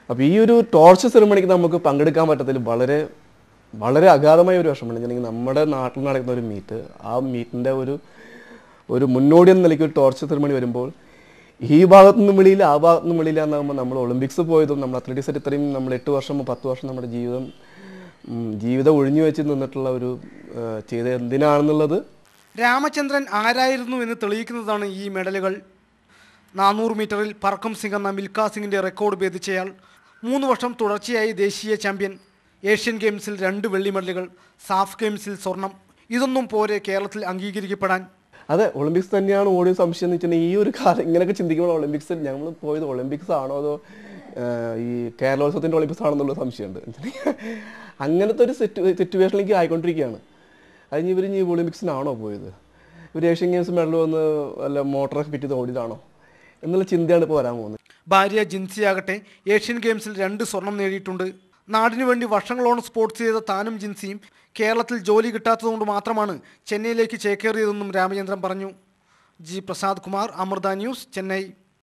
അപ്പോൾ ഈ ഒരു ടോർച്ച് സെറിമണിക്ക് നമുക്ക് പങ്കെടുക്കാൻ പറ്റത്തിൽ വളരെ വളരെ അഗാധമായ ഒരു വിഷമമാണ് വെച്ചിട്ടുണ്ടെങ്കിൽ നമ്മുടെ നാട്ടിൽ നടക്കുന്ന ഒരു മീറ്റ് ആ മീറ്റിൻ്റെ ഒരു ഒരു മുന്നോടി എന്ന നിലയ്ക്ക് ഒരു ടോർച്ച് സെറിമണി വരുമ്പോൾ ഈ ഭാഗത്തു നിന്നും വെളിയില്ല ആ ഭാഗത്തു നിന്നും വെളിയില്ല എന്നാകുമ്പോൾ നമ്മൾ ഒളിമ്പിക്സ് പോയതും നമ്മൾ അത്ലറ്റിക്സ് ആയിട്ട് ഇത്രയും നമ്മൾ എട്ട് വർഷം പത്ത് വർഷം നമ്മുടെ ജീവിതം ഉം, ജീവിതം ഒഴിഞ്ഞു വെച്ച് നിന്നിട്ടുള്ള ഒരു ആ, ചെയ്ത എന്തിനാണെന്നുള്ളത് രാമചന്ദ്രൻ ആരായിരുന്നു എന്ന് തെളിയിക്കുന്നതാണ് ഈ മെഡലുകൾ നാനൂറ് മീറ്ററിൽ പറക്കം സിംഗ് എന്ന മിൽഖാ സിംഗിൻ്റെ റെക്കോർഡ് ഭേദിച്ചയാൾ മൂന്ന് വർഷം തുടർച്ചയായി ദേശീയ ചാമ്പ്യൻ ഏഷ്യൻ ഗെയിംസിൽ രണ്ട് വെള്ളി മെഡലുകൾ സാഫ് ഗെയിംസിൽ സ്വർണം ഇതൊന്നും പോരെ കേരളത്തിൽ അംഗീകരിക്കപ്പെടാൻ അതെ ഒളിമ്പിക്സ് തന്നെയാണ് ഓടിയ സംശയം എന്ന് വെച്ചിട്ടുണ്ടെങ്കിൽ ഈ ഒരു കാലം ഇങ്ങനെയൊക്കെ ചിന്തിക്കുമ്പോൾ ഒളിമ്പിക്സ് ഞങ്ങൾ പോയത് ഒളിമ്പിക്സ് ആണോ അതോ ആ, ഈ കേരളോത്സവത്തിൻ്റെ ഒളിമ്പിക്സ് ആണോ എന്നുള്ള സംശയമുണ്ട് അങ്ങനത്തെ ഒരു സിറ്റു സിറ്റുവേഷനിലേക്ക് ആയിക്കൊണ്ടിരിക്കുകയാണ് അതിന് ഇവർ ഇനി ഒളിമ്പിക്സിനാണോ പോയത് ഇവർ ഏഷ്യൻ ഗെയിംസ് മെഡൽ വന്ന് വല്ല മോട്ടറൊക്കെ ഫിറ്റ് ചെയ്ത് ഓടിയതാണോ എന്നുള്ള ചിന്തയാണ് ഇപ്പോൾ വരാൻ പോകുന്നത് ഭാര്യ ജിൻസിയാകട്ടെ ഏഷ്യൻ ഗെയിംസിൽ രണ്ട് സ്വർണം നേടിയിട്ടുണ്ട് നാടിനു വേണ്ടി വർഷങ്ങളോളം സ്പോർട്സ് ചെയ്ത താനും ജിൻസിയും കേരളത്തിൽ ജോലി കിട്ടാത്തതുകൊണ്ട് മാത്രമാണ് ചെന്നൈയിലേക്ക് ചേക്കേറിയതെന്നും രാമചന്ദ്രൻ പറഞ്ഞു ജി പ്രസാദ് കുമാർ അമൃത ന്യൂസ് ചെന്നൈ